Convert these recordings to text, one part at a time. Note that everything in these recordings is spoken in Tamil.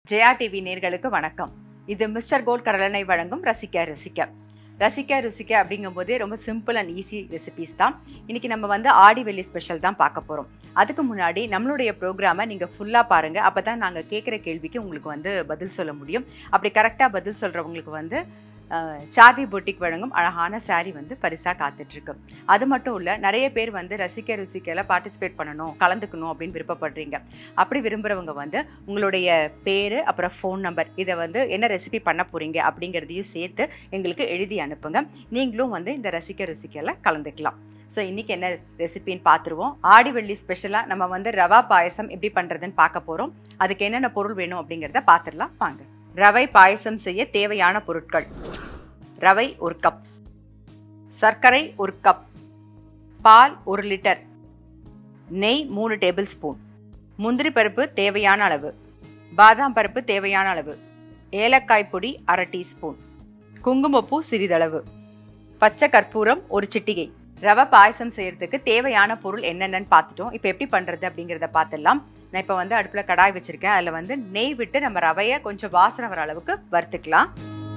ஜெயா டிவி நேர்களுக்கு வணக்கம் இது மிஸ்டர் கோல்ட் கடலெண்ணெய் வழங்கும் ரசிக்க ருசிக்க ரசிக்க ருசிக்க அப்படிங்கும்போதே ரொம்ப சிம்பிள் அண்ட் ஈஸி ரெசிபீஸ் தான் இன்னைக்கு நம்ம வந்து ஆடி வெள்ளி ஸ்பெஷல் தான் பார்க்க போகிறோம் அதுக்கு முன்னாடி நம்மளுடைய ப்ரோக்ராமை நீங்கள் ஃபுல்லாக பாருங்கள் அப்போ தான் நாங்கள் கேட்குற கேள்விக்கு உங்களுக்கு வந்து பதில் சொல்ல முடியும் அப்படி கரெக்டாக பதில் சொல்கிறவங்களுக்கு வந்து அஹ், சார்வி பொட்டிக் வழங்கும் அழகான saree வந்து பரிசாக காத்துட்ருக்கு அது மட்டும் இல்லை நிறைய பேர் வந்து ரசிக்க ருசிக்கல பார்ட்டிசிபேட் பண்ணணும் கலந்துக்கணும் அப்படின்னு விருப்பப்படுறீங்க அப்படி விரும்புகிறவங்க வந்து உங்களுடைய பேர் அப்புறம் ஃபோன் நம்பர் இதை வந்து என்ன ரெசிபி பண்ண போகிறீங்க அப்படிங்கிறதையும் சேர்த்து எங்களுக்கு எழுதி அனுப்புங்க நீங்களும் வந்து இந்த ரசிக்க ருசிக்கல கலந்துக்கலாம் ஸோ இன்றைக்கி என்ன ரெசிபின்னு பார்த்துருவோம் ஆடி வெள்ளி ஸ்பெஷலாக நம்ம வந்து ரவா பாயசம் எப்படி பண்ணுறதுன்னு பார்க்க போகிறோம் அதுக்கு என்னென்ன பொருள் வேணும் அப்படிங்கிறத பார்த்துடலாம் வாங்க ரவை பாயசம் செய்ய தேவையான பொருட்கள் ரவை ஒரு கப் சர்க்கரை ஒரு கப் பால் ஒரு லிட்டர் நெய் மூணு டேபிள் ஸ்பூன் முந்திரி பருப்பு தேவையான அளவு பாதாம் பருப்பு தேவையான அளவு ஏலக்காய் பொடி அரை டீஸ்பூன் குங்குமப்பூ சிறிதளவு பச்சை கற்பூரம் ஒரு சிட்டிகை ரவை பாயசம் செய்யறதுக்கு தேவையான பொருள் என்னென்னன்னு பார்த்துட்டோம் இப்போ எப்படி பண்ணுறது அப்படிங்கிறத பார்த்துடலாம் நான் இப்போ வந்து அடுப்பில் கடாய் வச்சுருக்கேன் அதில் வந்து நெய் விட்டு நம்ம ரவையை கொஞ்சம் வாசனை வர அளவுக்கு வறுத்துக்கலாம்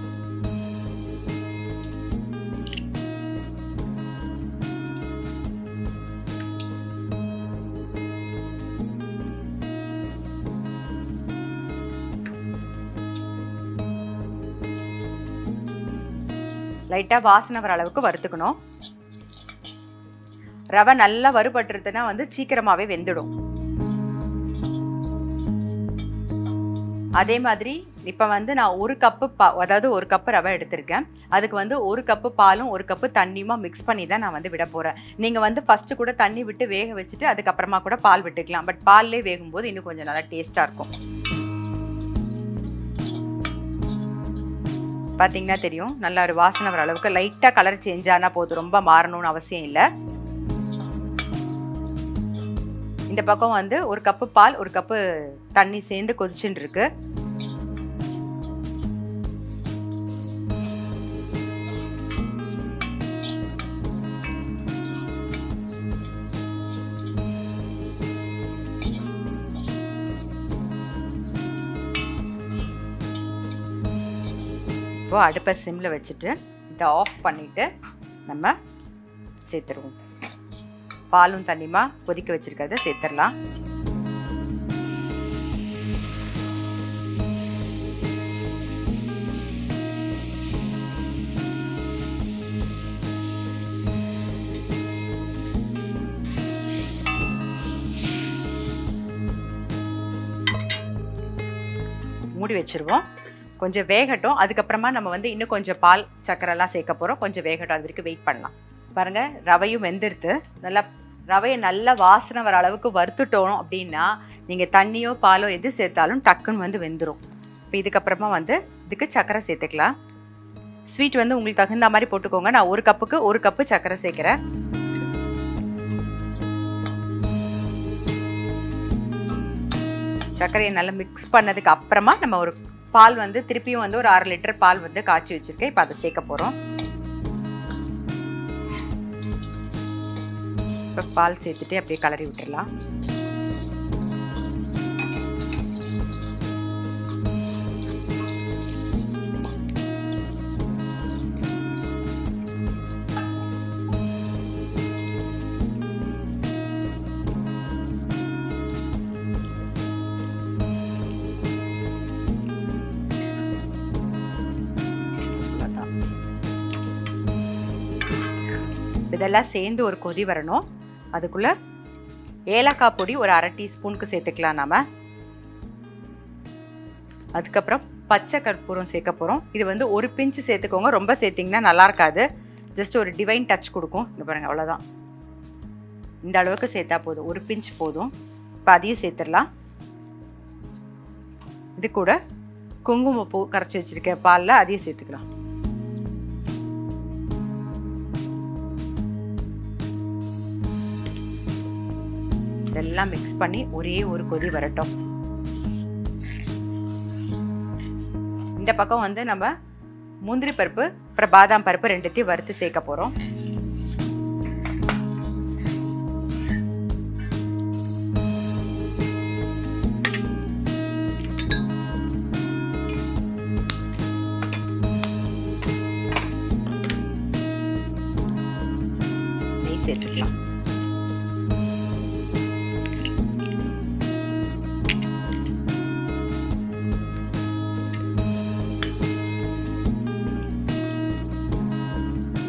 லைட்டாக வாசனை வர அளவுக்கு வறுத்துக்கணும் ரவை நல்லா வறுபட்டுருதுன்னா வந்து சீக்கிரமாகவே வெந்துடும் அதே மாதிரி இப்போ வந்து நான் ஒரு கப்பு பா அதாவது ஒரு கப்பு ரவை எடுத்திருக்கேன் அதுக்கு வந்து ஒரு கப்பு பாலும் ஒரு கப்பு தண்ணியுமா மிக்ஸ் பண்ணி தான் நான் வந்து விட போகிறேன் நீங்கள் வந்து ஃபஸ்ட்டு கூட தண்ணி விட்டு வேக வச்சுட்டு அதுக்கப்புறமா கூட பால் விட்டுக்கலாம் பட் பால்லே வேகும்போது இன்னும் கொஞ்சம் நல்லா டேஸ்ட்டாக இருக்கும் பார்த்தீங்கன்னா தெரியும் நல்ல ஒரு வாசனை வர அளவுக்கு லைட்டாக கலர் சேஞ்ச் ஆனால் போதும் ரொம்ப மாறணும்னு அவசியம் இல்லை இந்த பக்கம் வந்து ஒரு கப்பு பால் ஒரு கப்பு தண்ணி சேர்ந்து கொதிச்சுட்டு இருக்கு இப்போ அடுப்பை சிம்மில் வச்சுட்டு இதை ஆஃப் பண்ணிவிட்டு நம்ம சேர்த்துருவோம் பாலும் தண்ணியுமா கொதிக்க வச்சிருக்கிறத சேர்த்துடலாம் மூடி வச்சிருவோம் கொஞ்சம் வேகட்டும் அதுக்கப்புறமா நம்ம வந்து இன்னும் கொஞ்சம் பால் சக்கரைலாம் சேர்க்க போகிறோம் கொஞ்சம் வேகட்டும் அது வரைக்கும் வெயிட் பண்ணலாம் பாருங்கள் ரவையும் வெந்துடுத்து நல்லா ரவையை நல்லா வாசனை வர அளவுக்கு வறுத்துட்டோம் அப்படின்னா நீங்கள் தண்ணியோ பாலோ எது சேர்த்தாலும் டக்குன்னு வந்து வெந்துடும் இப்போ இதுக்கப்புறமா வந்து இதுக்கு சக்கரை சேர்த்துக்கலாம் ஸ்வீட் வந்து உங்களுக்கு தகுந்த மாதிரி போட்டுக்கோங்க நான் ஒரு கப்புக்கு ஒரு கப்பு சக்கரை சேர்க்குறேன் சர்க்கரையை நல்லா மிக்ஸ் பண்ணதுக்கு அப்புறமா நம்ம ஒரு பால் வந்து திருப்பியும் வந்து ஒரு அரை லிட்டர் பால் வந்து காய்ச்சி வச்சிருக்கேன் இப்போ அதை சேர்க்க போகிறோம் இப்போ பால் சேர்த்துட்டு அப்படியே கலரி விட்டுடலாம் அவ்வளோதான் இதெல்லாம் சேர்ந்து ஒரு கொதி வரணும் அதுக்குள்ளே ஏலக்காய் பொடி ஒரு அரை டீஸ்பூனுக்கு சேர்த்துக்கலாம் நாம அதுக்கப்புறம் பச்சை கற்பூரம் சேர்க்க போகிறோம் இது வந்து ஒரு பிஞ்சு சேர்த்துக்கோங்க ரொம்ப சேர்த்திங்கன்னா நல்லா இருக்காது ஜஸ்ட் ஒரு டிவைன் டச் கொடுக்கும் இங்கே பாருங்கள் அவ்வளோதான் இந்த அளவுக்கு சேர்த்தா போதும் ஒரு பிஞ்ச் போதும் இப்போ அதையும் சேர்த்துடலாம் இது கூட குங்குமப்பூ கரைச்சி வச்சுருக்கேன் பாலில் அதையும் சேர்த்துக்கலாம் இதெல்லாம் மிக்ஸ் பண்ணி ஒரே ஒரு கொதி வரட்டும் இந்த பக்கம் வந்து நம்ம முந்திரி பருப்பு அப்புறம் பாதாம் பருப்பு ரெண்டுத்தையும் வறுத்து சேர்க்க போகிறோம்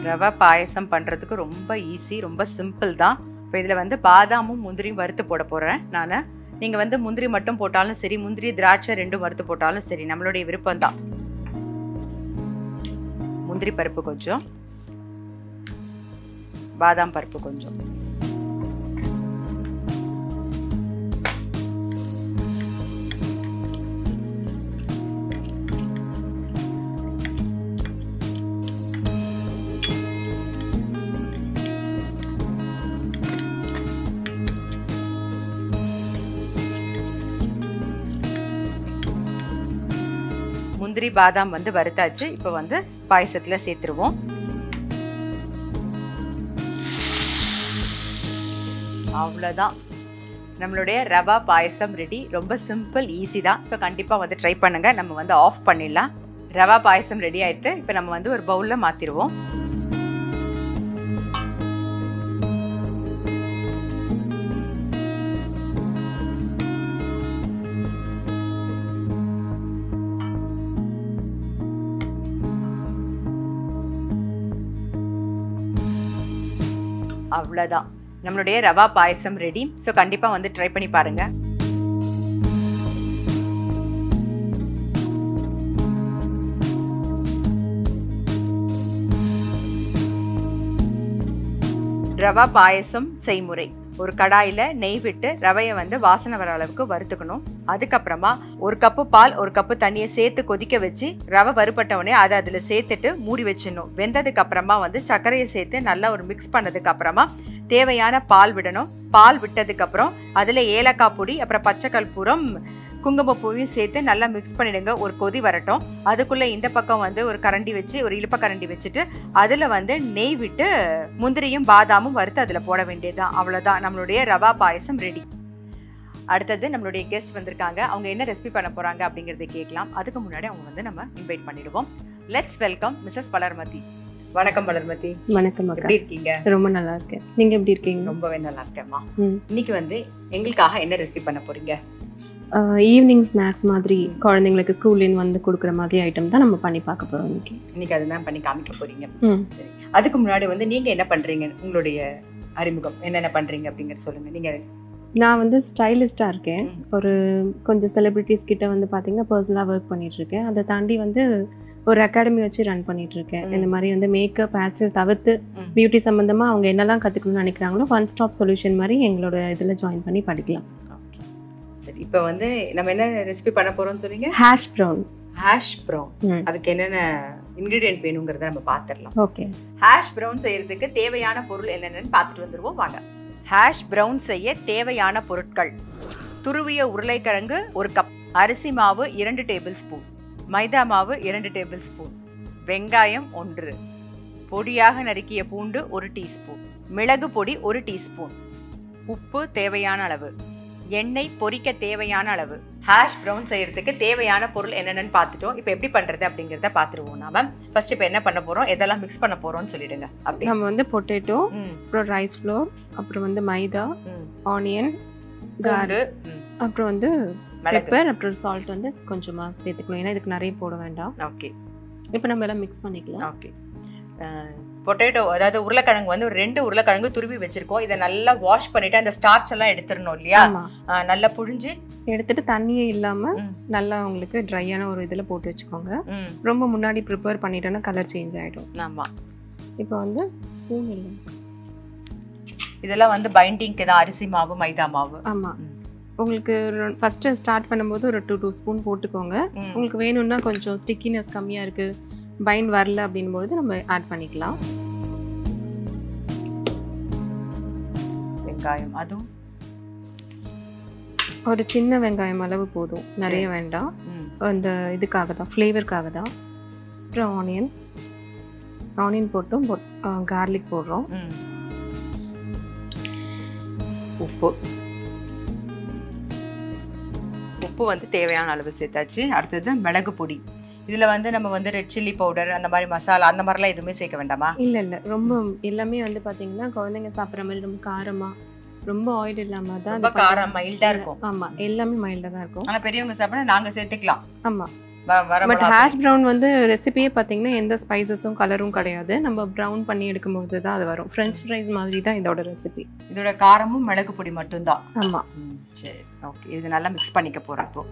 ரவை பாயசம் பண்ணுறதுக்கு ரொம்ப ஈஸி ரொம்ப சிம்பிள் தான் இப்போ இதில் வந்து பாதாமும் முந்திரியும் வறுத்து போட போகிறேன் நான் நீங்கள் வந்து முந்திரி மட்டும் போட்டாலும் சரி முந்திரி திராட்சை ரெண்டும் வறுத்து போட்டாலும் சரி நம்மளுடைய விருப்பம் தான் முந்திரி பருப்பு கொஞ்சம் பாதாம் பருப்பு கொஞ்சம் முந்திரி பாதாம் வந்து வறுத்தாச்சு இப்போ வந்து பாயசத்தில் சேர்த்துருவோம் அவ்வளோதான் நம்மளுடைய ரவா பாயசம் ரெடி ரொம்ப சிம்பிள் ஈஸி தான் ஸோ கண்டிப்பாக வந்து ட்ரை பண்ணுங்கள் நம்ம வந்து ஆஃப் பண்ணிடலாம் ரவா பாயசம் ரெடி ஆயிடுத்து இப்போ நம்ம வந்து ஒரு பவுலில் மாற்றிடுவோம் அவ்வளோதான் நம்மளுடைய ரவா பாயசம் ரெடி ஸோ கண்டிப்பாக வந்து ட்ரை பண்ணி பாருங்க ரவா பாயசம் செய்முறை ஒரு கடாயில் நெய் விட்டு ரவையை வந்து வாசனை வர அளவுக்கு வறுத்துக்கணும் அதுக்கப்புறமா ஒரு கப்பு பால் ஒரு கப்பு தண்ணியை சேர்த்து கொதிக்க வச்சு ரவை வறுபட்ட உடனே அதை அதில் சேர்த்துட்டு மூடி வச்சிடணும் வெந்ததுக்கு அப்புறமா வந்து சர்க்கரையை சேர்த்து நல்லா ஒரு மிக்ஸ் பண்ணதுக்கு அப்புறமா தேவையான பால் விடணும் பால் விட்டதுக்கு அப்புறம் அதில் ஏலக்காய் பொடி அப்புறம் பச்சை கற்பூரம் குங்குமப்பூவையும் சேர்த்து நல்லா மிக்ஸ் பண்ணிடுங்க ஒரு கொதி வரட்டும் அதுக்குள்ளே இந்த பக்கம் வந்து ஒரு கரண்டி வச்சு ஒரு இழுப்ப கரண்டி வச்சுட்டு அதில் வந்து நெய் விட்டு முந்திரியும் பாதாமும் வறுத்து அதில் போட வேண்டியதுதான் அவ்வளோதான் நம்மளுடைய ரவா பாயசம் ரெடி அடுத்தது நம்மளுடைய கெஸ்ட் வந்திருக்காங்க அவங்க என்ன ரெசிபி பண்ண போகிறாங்க அப்படிங்கிறத கேட்கலாம் அதுக்கு முன்னாடி அவங்க வந்து நம்ம இன்வைட் பண்ணிடுவோம் லெட்ஸ் வெல்கம் மிஸ்ஸஸ் வளர்மதி வணக்கம் வளர்மதி வணக்கம் அக்கா எப்படி இருக்கீங்க ரொம்ப நல்லா இருக்கேன் நீங்க எப்படி இருக்கீங்க ரொம்பவே நல்லா இருக்கேம்மா ம். இன்னைக்கு வந்து எங்களுக்காக என்ன ரெசிபி பண்ண போறீங்க ஈவினிங் ஸ்நாக்ஸ் மாதிரி குழந்தைங்களுக்கு ஸ்கூல்லேருந்து வந்து கொடுக்குற மாதிரி ஐட்டம் தான் நம்ம பண்ணி பார்க்க போறோம் இன்னைக்கு இன்னைக்கு அதுதான் பண்ணி காமிக்க போறீங்க ம் சரி அதுக்கு முன்னாடி வந்து நீங்க என்ன பண்றீங்க உங்களுடைய அறிமுகம் என்னென்ன பண்றீங்க அப்படிங்கறது சொல்லுங்க நீங்க நான் வந்து ஸ்டைலிஸ்டாக இருக்கேன் ம். ஒரு கொஞ்சம் செலிபிரிட்டிஸ் கிட்ட வந்து பார்த்தீங்கன்னா பர்சனலாக ஒர்க் பண்ணிட்டு இருக்கேன் அதை தாண்டி வந்து ஒரு அகாடமி வச்சு ரன் பண்ணிட்டு இருக்கேன் ம். இந்த மாதிரி வந்து மேக்கப் ஹேர்ஸ்டைல் தவிர்த்து ம். பியூட்டி சம்மந்தமாக அவங்க என்னெல்லாம் கற்றுக்கணும்னு நினைக்கிறாங்களோ ஒன் ஸ்டாப் சொல்யூஷன் மாதிரி எங்களோட இதில் ஜாயின் பண்ணி படிக்கலாம் Okay. சரி இப்போ வந்து நம்ம என்ன ரெசிபி பண்ண போறோம்னு சொன்னீங்க ஹேஷ் ப்ரௌன் ஹேஷ் ப்ரௌன் ம் அதுக்கு என்னென்ன இன்கிரீடியன்ட் வேணுங்கிறத நம்ம பார்த்துடலாம் ஓகே ஹேஷ் ப்ரௌன் செய்யறதுக்கு தேவையான பொருள் என்னென்னு பார்த்துட்டு வந்துருவோம் வாங்க ஹேஷ் ப்ரௌன் செய்ய தேவையான பொருட்கள் துருவிய உருளைக்கிழங்கு ஒரு கப் அரிசி மாவு இரண்டு டேபிள் ஸ்பூன் மைதா மாவு இரண்டு டேபிள் ஸ்பூன் வெங்காயம் ஒன்று பொடியாக நறுக்கிய பூண்டு ஒரு டீஸ்பூன் மிளகு பொடி ஒரு டீஸ்பூன் உப்பு தேவையான அளவு எண்ணெய் பொரிக்க தேவையான அளவு ஹேஷ் ப்ரௌன் செய்யறதுக்கு தேவையான பொருள் என்னென்னு பார்த்துட்டோம் இப்போ எப்படி பண்றது அப்படிங்கிறத பார்த்துருவோம் நாம ஃபர்ஸ்ட் இப்போ என்ன பண்ண போறோம் எதெல்லாம் மிக்ஸ் பண்ண போறோம்னு சொல்லிடுங்க அப்படி நம்ம வந்து பொட்டேட்டோ ம், அப்புறம் ரைஸ் ஃப்ளோர் அப்புறம் வந்து மைதா ம். ஆனியன் கார் பூண்டு ம், அப்புறம் வந்து மிளகு பெப்பர் அப்புறம் சால்ட் வந்து கொஞ்சமாக சேர்த்துக்கணும் ஏன்னா இதுக்கு நிறைய போட வேண்டாம் ஓகே இப்போ நம்ம எல்லாம் மிக்ஸ் பண்ணிக்கலாம் ஓகே பொட்டேட்டோ அதாவது உருளைக்கிழங்கு வந்து ஒரு ரெண்டு உருளைக்கிழங்கு துருவி வச்சிருக்கோம் இதை நல்லா வாஷ் பண்ணிட்டு அந்த ஸ்டார்ச் எல்லாம் எடுத்துடணும் இல்லையா ஆமா ஆ, நல்லா புழிஞ்சு எடுத்துட்டு தண்ணியே இல்லாம ம். நல்லா உங்களுக்கு ட்ரையான ஒரு இதுல போட்டு வச்சுக்கோங்க ம் ரொம்ப முன்னாடி ப்ரிப்பேர் பண்ணிட்டோன்னா கலர் சேஞ்ச் ஆயிடும் ஆமா இப்போ வந்து ஸ்பூன் இல்லை இதெல்லாம் வந்து பைண்டிங்க்கு தான் அரிசி மாவு மைதா மாவு ஆமா ம். உங்களுக்கு ஃபர்ஸ்ட் ஸ்டார்ட் பண்ணும்போது ஒரு டூ டூ ஸ்பூன் போட்டுக்கோங்க ம். உங்களுக்கு வேணும்னா கொஞ்சம் ஸ்டிக்கினஸ் கம்மியா இருக்கு பைண்ட் வரல அப்படின்போது நம்ம ஆட் பண்ணிக்கலாம் வெங்காயம் அதுவும் ஒரு சின்ன வெங்காயம் அளவு போதும் நிறைய வேண்டாம் ம் அந்த இதுக்காக தான் ஃப்ளேவருக்காக தான் அப்புறம் ஆனியன் ஆனியன் போட்டும் கார்லிக் போடுறோம் ம் உப்பு உப்பு வந்து தேவையான அளவு சேர்த்தாச்சு அடுத்தது மிளகு பொடி இதில் வந்து நம்ம வந்து ரெட் சில்லி பவுடர் அந்த மாதிரி மசாலா அந்த மாதிரிலாம் எதுவுமே சேர்க்க வேண்டாமா இல்ல இல்ல ரொம்ப எல்லாமே வந்து பாத்தீங்கன்னா குழந்தைங்க சாப்பிட்ற மாதிரி ரொம்ப காரமா ரொம்ப ஆயில் இல்லாம தான் ரொம்ப இது காரம் பண்றோம். மைல்டா இருக்கும் ஆமா எல்லாமே மைல்டா தான் இருக்கும் ஆனா பெரியவங்க சாப்பிட நாங்க சேர்த்துக்கலாம் ஆமா வ- வர பட் மிளகா ஹேஷ் ப்ரௌன் வந்து ரெசிபியே பார்த்தீங்கன்னா எந்த ஸ்பைசஸும் கலரும் கிடையாது நம்ம ப்ரவுன் பண்ணி எடுக்கும்போது தான் அது வரும் ஃப்ரெஞ்ச் ஃப்ரைஸ் மாதிரி தான் இதோட ரெசிபி இதோட காரமும் மிளகு பொடி மட்டும்தான் ஆமாம் ம், சரி ஓகே இது நல்லா மிக்ஸ் பண்ணிக்க போறோம் இப்போ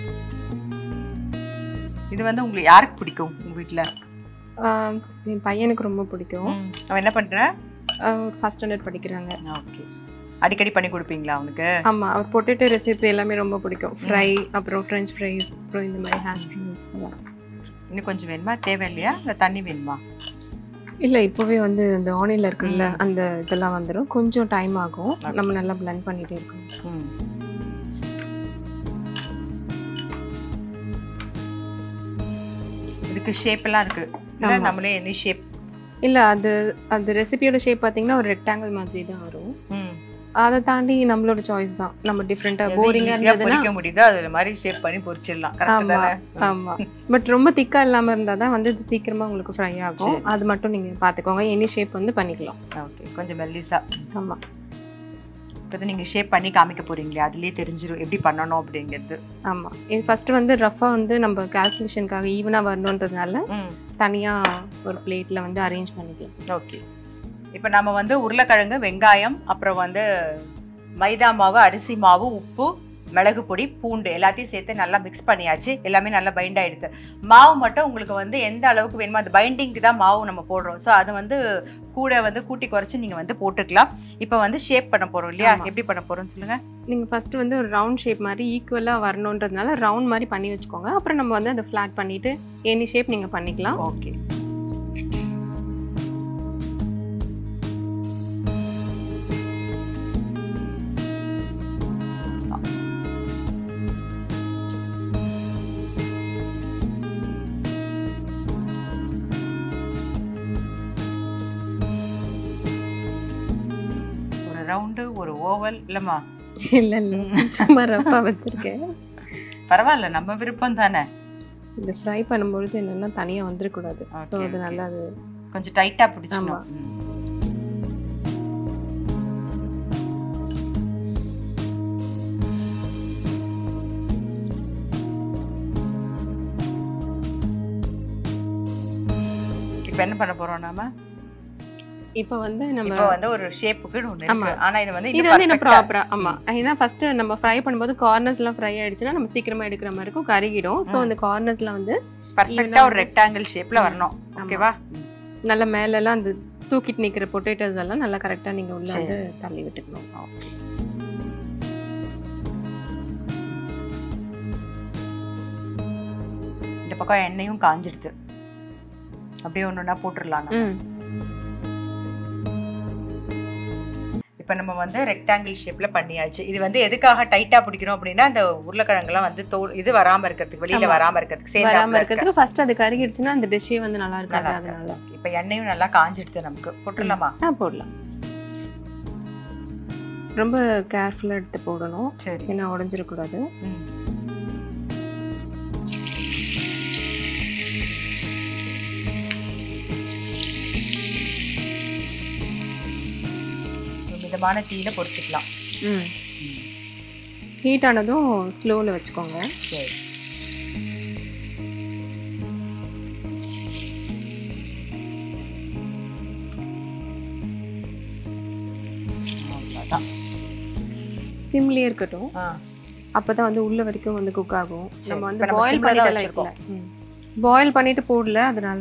இது வந்து உங்களுக்கு யாருக்கு பிடிக்கும் உங்க வீட்ல என் பையனுக்கு ரொம்ப பிடிக்கும் அவன் என்ன பண்றேன் ஃபஸ்ட் ஸ்டாண்டர்ட் படிக்கிறாங்க ஓகே அடிக்கடி பண்ணி கொடுப்பீங்களா அவனுக்கு ஆமாம் அவர் பொட்டேட்டோ ரெசிபி எல்லாமே ரொம்ப பிடிக்கும் ஃப்ரை அப்புறம் ஃப்ரெஞ்ச் ஃப்ரைஸ் அப்புறம் இந்த மாதிரி ஹேஷ் ப்ரௌன்ஸ் எல்லாம் இன்னும் கொஞ்சம் வேணுமா தேவை இல்லையா இல்லை தண்ணி வேணுமா இல்லை இப்போவே வந்து இந்த ஆனியில் இருக்குல்ல அந்த இதெல்லாம் வந்துடும் கொஞ்சம் டைம் ஆகும் நம்ம நல்லா blend பண்ணிட்டே இருக்கணும் ம் இதுக்கு ஷேப் எல்லாம் இருக்கு இல்ல ஆமா. நம்மளே எனி ஷேப் இல்லை அது அது ரெசிபியோட ஷேப் பார்த்தீங்கன்னா ஒரு ரெக்டாங்கிள் மாதிரி தான் வரும் ம் அதை தாண்டி நம்மளோட சாய்ஸ் தான் நம்ம டிஃப்ரெண்ட்டாக எது போரிங்காக ஈஸியா இருந்ததுன்னா பொரிக்க முடியுதோ அது மாதிரி ஷேப் பண்ணி பொரிச்சிடலாம் கரெக்ட் ஆமா தானே ஆமா பட் ரொம்ப திக்கா இல்லாம இருந்தா தான் வந்து இது சீக்கிரமா உங்களுக்கு ஃப்ரை ஆகும் சரி. அது மட்டும் நீங்க பாத்துக்கோங்க எனி ஷேப் வந்து பண்ணிக்கலாம் ஓகே கொஞ்சம் மெல்லிசா ஆமா இப்போ நீங்க ஷேப் பண்ணி காமிக்க போறீங்களே அதுலயே தெரிஞ்சிரும் எப்படி பண்ணணும் அப்படிங்கிறது ஆமா இது ஃபர்ஸ்ட் வந்து ரஃபா வந்து நம்ம கால்குலேஷனுக்காக ஈவனா வரணுன்றதுனால ம் தனியா ஒரு பிளேட்ல வந்து அரேஞ்ச் பண்ணிக்கலாம் ஓகே இப்போ நம்ம வந்து உருளைக்கிழங்கு வெங்காயம் அப்புறம் வந்து மைதா மாவு அரிசி மாவு உப்பு மிளகு பொடி பூண்டு எல்லாத்தையும் சேர்த்து நல்லா மிக்ஸ் பண்ணியாச்சு எல்லாமே நல்லா பைண்ட் ஆயிடுது மாவு மட்டும் உங்களுக்கு வந்து எந்த அளவுக்கு வேணுமோ அந்த பைண்டிங்க்கு தான் மாவு நம்ம போடுறோம் ஸோ அதை வந்து கூட வந்து கூட்டி குறைச்சி நீங்கள் வந்து போட்டுக்கலாம் இப்போ வந்து ஷேப் பண்ண போகிறோம் இல்லையா ஆமா. எப்படி பண்ண போகிறோம்னு சொல்லுங்கள் நீங்க ஃபர்ஸ்ட் வந்து ஒரு ரவுண்ட் ஷேப் மாதிரி ஈக்குவலா வரணுன்றதுனால ரவுண்ட் மாதிரி பண்ணி வச்சுக்கோங்க அப்புறம் நம்ம வந்து அதை ஃபிளாட் பண்ணிட்டு எனி ஷேப் நீங்க பண்ணிக்கலாம் ஓகே ஒரு ரவுண்டு ஒரு ஓவல் இல்லைம்மா இல்ல இல்ல சும்மா ரஃபா வச்சிருக்கேன் பரவாயில்ல நம்ம விருப்பம் தானே இது ஃப்ரை பண்ணும்பொழுது என்னன்னா தனியா வந்துடக்கூடாது ஸோ Okay, அது okay. நல்லா அது கொஞ்சம் டைட்டா பிடிச்சிக்கணும் ஆமா. ம். இப்போ என்ன பண்ண போறோம் நாம இப்போ வந்து நம்ம இப்போ வந்து ஒரு ஷேப்புக்கு ஒன்று இருக்கு ஆமா. ஆனா இது வந்து இது இன்னும் வந்து இன்னும் perfect-ஆ- ப்ராப்பரா ஆமா ஏன்னா ஃபர்ஸ்ட் நம்ம ஃப்ரை பண்ணும்போது கார்னர்ஸ்லாம் ஃப்ரை ஆயிடுச்சுன்னா நம்ம சீக்கிரமா எடுக்கிற மாதிரி இருக்கும் கருகிடும் ஸோ அந்த கார்னர்ஸ்ல வந்து பர்ஃபெக்டா ஒரு ரெக்டாங்கிள் ஷேப்ல வரணும் ஆமா. ஓகேவா நல்ல மேலெல்லாம் அந்த தூக்கிட்டு நிக்கிற பொட்டேட்டோஸ் எல்லாம் நல்லா கரெக்டா நீங்க உள்ள சரி. வந்து தள்ளி விட்டுக்கணும் ஓகே இந்த பக்கம் எண்ணெயும் காஞ்சிடுது அப்படியே ஒண்ணுன்னா போட்டுடலாம் நம்ம. ம் இப்போ நம்ம வந்து ரெக்டாங்கிள் ஷேப்ல பண்ணியாச்சு இது வந்து எதுக்காக டைட்டா பிடிக்கணும் அப்படின்னா அந்த உருளைக்கிழங்குலாம் வந்து தோல் இது வராம இருக்கிறதுக்கு வெளியில ஆமா. வராம இருக்கிறதுக்கு வராம சேர்ந்து இருக்கிறதுக்கு ஃபர்ஸ்ட் அது கருகிடுச்சுன்னா அந்த டிஷ்ஷே வந்து நல்லா இருக்காது நல்லா அதனால இப்போ எண்ணெயும் நல்லா காஞ்சிடுது நமக்கு போட்டுடலாமா ஆ போடலாம் ரொம்ப கேர்ஃபுல்லாக எடுத்து போடணும் சரி ஏன்னா உடஞ்சிடக்கூடாது ம். ஒரு மிதமான தீயில பொரிச்சுக்கலாம் ம் ஹீட் ஆனதும் ஸ்லோவில் வச்சுக்கோங்க சரி அவ்வளவுதான். சிம்லேயே இருக்கட்டும் ஆ அப்போ தான் வந்து உள்ள வரைக்கும் வந்து குக் ஆகும் சரி. நம்ம வந்து இப்ப நம்ம பாயில் simல தான் பண்ணிட்டு வைக்கல பாயில் பண்ணிட்டு போடல அதனால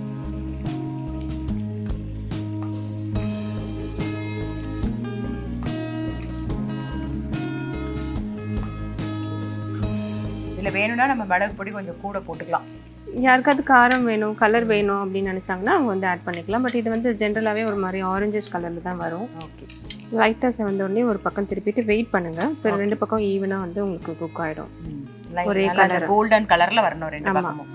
இதுல வேணும்னா நம்ம மிளகு பொடி கொஞ்சம் கூட போட்டுக்கலாம் யாருக்காவது காரம் வேணும் கலர் வேணும் அப்படின்னு நினச்சாங்கன்னா அவங்க வந்து ஆட் பண்ணிக்கலாம் பட் இது வந்து ஜென்ரலாகவே ஒரு மாதிரி ஆரஞ்சஸ் கலரில் தான் வரும் ஓகே லைட்டாக செவந்த உடனே ஒரு பக்கம் திருப்பிட்டு வெயிட் பண்ணுங்க இப்போ ரெண்டு பக்கம் ஈவனாக வந்து உங்களுக்கு குக் ஆகிடும் ஒரே colour. கோல்டன் கலர்ல வரணும் ரெண்டு ஆமா. பக்கமும்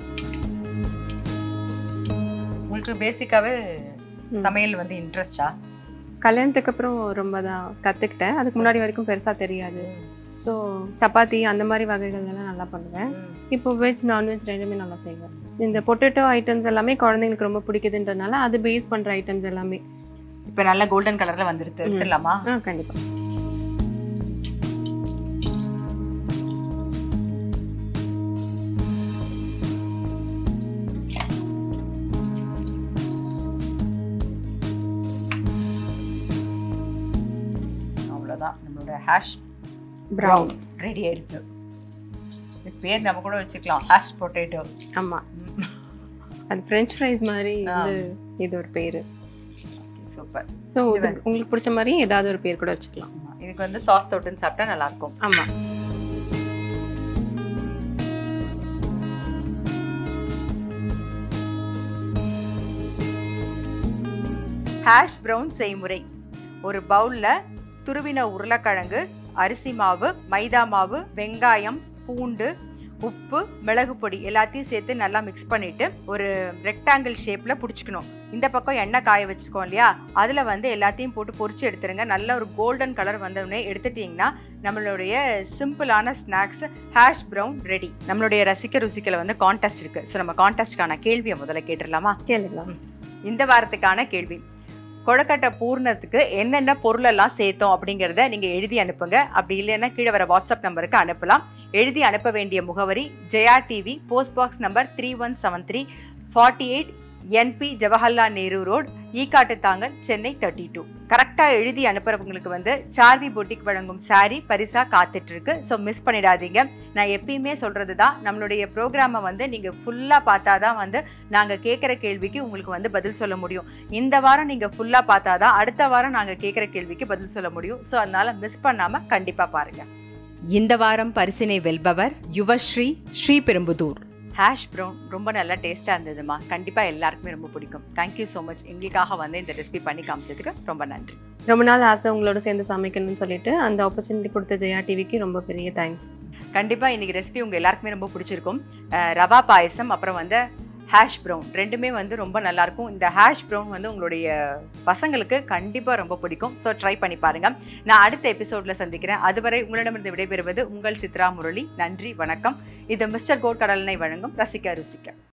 உங்களுக்கு பேசிக்காவே சமையல் வந்து இன்ட்ரெஸ்டா கல்யாணத்துக்கு அப்புறம் ரொம்ப தான் கற்றுக்கிட்டேன் அதுக்கு முன்னாடி வரைக்கும் பெருசாக தெரியாது ஸோ சப்பாத்தி அந்த மாதிரி வகைகள் எல்லாம் நல்லா பண்ணுவேன் இப்போ வெஜ் நான்வெஜ் ரெண்டுமே நல்லா செய்வேன் இந்த பொட்டேட்டோ ஐட்டம்ஸ் எல்லாமே குழந்தைங்களுக்கு ரொம்ப பிடிக்குதுன்றதுனால அது பேஸ் பண்ணுற ஐட்டம்ஸ் எல்லாமே இப்ப நல்ல கோல்டன் கலர்ல வந்துருது எடுத்துடலாமா ஆ கண்டிப்பாக ஹேஷ் ப்ரௌன் ரெடி ஆயிடுது இது பேர் நம்ம கூட வச்சுக்கலாம் ஹேஷ் பொட்டேட்டோ ஆமாம் அது ஃப்ரெஞ்ச் ஃப்ரைஸ் மாதிரி வந்து இது ஒரு பேர் சூப்பர் ஸோ உங்களுக்கு பிடிச்ச மாதிரி ஏதாவது ஒரு பேர் கூட வச்சுக்கலாம் இதுக்கு வந்து சாஸ் தொட்டுன்னு சாப்பிட்டா நல்லா இருக்கும் ஆமாம் ஹேஷ் ப்ரௌன் செய்முறை ஒரு பவுலில் துருவின உருளைக்கிழங்கு அரிசி மாவு மைதா மாவு வெங்காயம் பூண்டு உப்பு மிளகு பொடி எல்லாத்தையும் சேர்த்து நல்லா மிக்ஸ் பண்ணிட்டு ஒரு ரெக்டாங்கிள் ஷேப்பில் பிடிச்சிக்கணும் இந்த பக்கம் எண்ணெய் காய வச்சிருக்கோம் இல்லையா அதில் வந்து எல்லாத்தையும் போட்டு பொரிச்சு எடுத்துருங்க நல்ல ஒரு கோல்டன் கலர் வந்தவுடனே எடுத்துட்டிங்கன்னா நம்மளுடைய சிம்பிளான ஸ்நாக்ஸ் ஹேஷ் ப்ரௌன் ரெடி நம்மளுடைய ரசிக்க ருசிக்கல வந்து கான்டெஸ்ட் இருக்குது ஸோ நம்ம கான்டெஸ்ட்கான கேள்வியை முதல்ல கேட்டுடலாமா கேளுங்களா இந்த வாரத்துக்கான கேள்வி கொழக்கட்டை பூர்ணத்துக்கு என்னென்ன பொருளெல்லாம் சேர்த்தோம் அப்படிங்கிறத நீங்கள் எழுதி அனுப்புங்க அப்படி இல்லைன்னா கீழே வர வாட்ஸ்அப் நம்பருக்கு அனுப்பலாம் எழுதி அனுப்ப வேண்டிய முகவரி Jaya TV post box number three one seven three forty eight N P Jawaharlal Nehru road Ekkattuthangal Chennai thirty two கரெக்டாக எழுதி அனுப்புறவங்களுக்கு வந்து சார்வி பொட்டிக் வழங்கும் சாரி பரிசா காத்துட்டு இருக்கு ஸோ மிஸ் பண்ணிடாதீங்க நான் எப்பயுமே சொல்றது தான் நம்மளுடைய ப்ரோக்ராமை வந்து நீங்கள் ஃபுல்லாக பார்த்தா தான் வந்து நாங்கள் கேட்குற கேள்விக்கு உங்களுக்கு வந்து பதில் சொல்ல முடியும் இந்த வாரம் நீங்கள் ஃபுல்லாக பார்த்தா தான் அடுத்த வாரம் நாங்கள் கேட்குற கேள்விக்கு பதில் சொல்ல முடியும் ஸோ அதனால மிஸ் பண்ணாமல் கண்டிப்பாக பாருங்கள் இந்த வாரம் பரிசினை வெல்பவர் யுவஸ்ரீ ஸ்ரீபெரும்புதூர் ஹேஷ் ப்ரௌன் ரொம்ப நல்லா டேஸ்ட்டாக இருந்ததுமா கண்டிப்பாக எல்லாருக்குமே ரொம்ப பிடிக்கும் தேங்க்யூ ஸோ மச் எங்களுக்காக வந்து இந்த ரெசிபி பண்ணி காமிச்சதுக்கு ரொம்ப நன்றி ரொம்ப நாள் ஆசை உங்களோட சேர்ந்து சமைக்கணும்னு சொல்லிட்டு அந்த ஆப்பர்ச்சுனிட்டி கொடுத்த ஜெயா டிவிக்கு ரொம்ப பெரிய தேங்க்ஸ் கண்டிப்பாக இன்னைக்கு ரெசிபி உங்கள் எல்லாருக்குமே ரொம்ப பிடிச்சிருக்கும் அஹ் ரவா பாயசம் அப்புறம் வந்து ஹேஷ் ப்ரௌன் ரெண்டுமே வந்து ரொம்ப நல்லாயிருக்கும் இந்த ஹேஷ் ப்ரௌன் வந்து உங்களுடைய பசங்களுக்கு கண்டிப்பாக ரொம்ப பிடிக்கும் ஸோ ட்ரை பண்ணி பாருங்க நான் அடுத்த எபிசோடில் சந்திக்கிறேன் அதுவரை உங்களிடமிருந்து விடைபெறுவது உங்கள் சித்ரா முரளி நன்றி வணக்கம் இது மிஸ்டர் கோட் கடலனை வழங்கும் ரசிக்க ருசிக்க